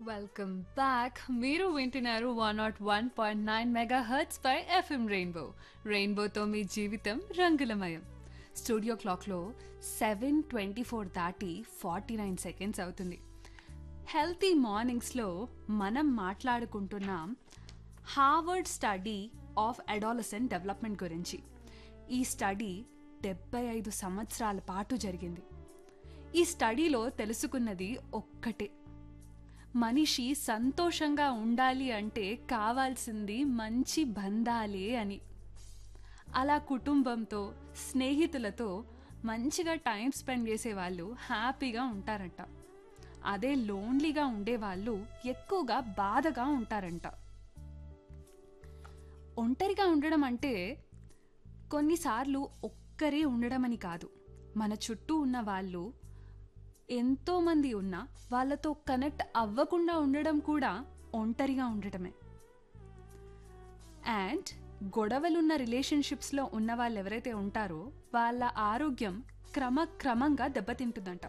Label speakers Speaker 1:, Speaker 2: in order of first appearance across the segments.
Speaker 1: welcome back మీరు వింటున్నారు one naught one point nine mega hertz పై ఎఫ్ఎం రెయిన్బో రెయిన్బోతో మీ జీవితం రంగులమయం స్టూడియో క్లాక్లో సెవెన్ ట్వంటీ ఫోర్ దాటి ఫార్టీ నైన్ సెకండ్స్ అవుతుంది హెల్తీ మార్నింగ్స్లో మనం మాట్లాడుకుంటున్నాం Harvard study of adolescent development గురించి ఈ స్టడీ డెబ్బై ఐదు సంవత్సరాల పాటు జరిగింది ఈ స్టడీలో తెలుసుకున్నది ఒక్కటే మనిషి సంతోషంగా ఉండాలి అంటే కావాల్సింది మంచి బంధాలే అని అలా కుటుంబంతో స్నేహితులతో మంచిగా టైం స్పెండ్ చేసే వాళ్ళు హ్యాపీగా ఉంటారంట అదే లోన్లీగా ఉండేవాళ్ళు ఎక్కువగా బాధగా ఉంటారంట ఒంటరిగా ఉండడం అంటే కొన్నిసార్లు ఒక్కరే ఉండడం అని కాదు మన చుట్టూ ఉన్న వాళ్ళు ఎంతోమంది ఉన్నా వాళ్ళతో కనెక్ట్ అవ్వకుండా ఉండడం కూడా ఒంటరిగా ఉండటమే అండ్ గొడవలున్న రిలేషన్షిప్స్లో ఉన్న వాళ్ళు ఎవరైతే ఉంటారో వాళ్ళ ఆరోగ్యం క్రమక్రమంగా దెబ్బతింటుందంట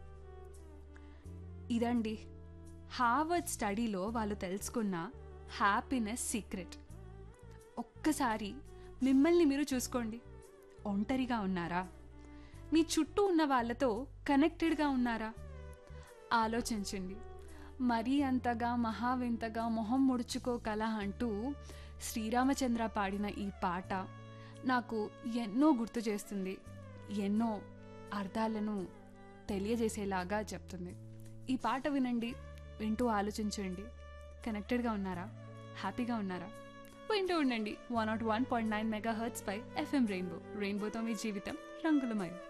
Speaker 1: ఇదండి హార్వర్డ్ స్టడీలో వాళ్ళు తెలుసుకున్న హ్యాపీనెస్ సీక్రెట్ ఒక్కసారి మిమ్మల్ని మీరు చూసుకోండి ఒంటరిగా ఉన్నారా మీ చుట్టూ ఉన్న వాళ్ళతో కనెక్టెడ్గా ఉన్నారా ఆలోచించండి మరీ అంతగా మహావింతగా మొహం ముడుచుకోకల అంటూ శ్రీరామచంద్ర పాడిన ఈ పాట నాకు ఎన్నో గుర్తు చేస్తుంది ఎన్నో అర్థాలను తెలియజేసేలాగా చెప్తుంది ఈ పాట వినండి వింటూ ఆలోచించండి కనెక్టెడ్గా ఉన్నారా హ్యాపీగా ఉన్నారా వింటూ ఉండండి one naught one point nine mega hertz పై ఎఫ్ఎం రెయిన్బో రెయిన్బోతో మీ జీవితం రంగులమయం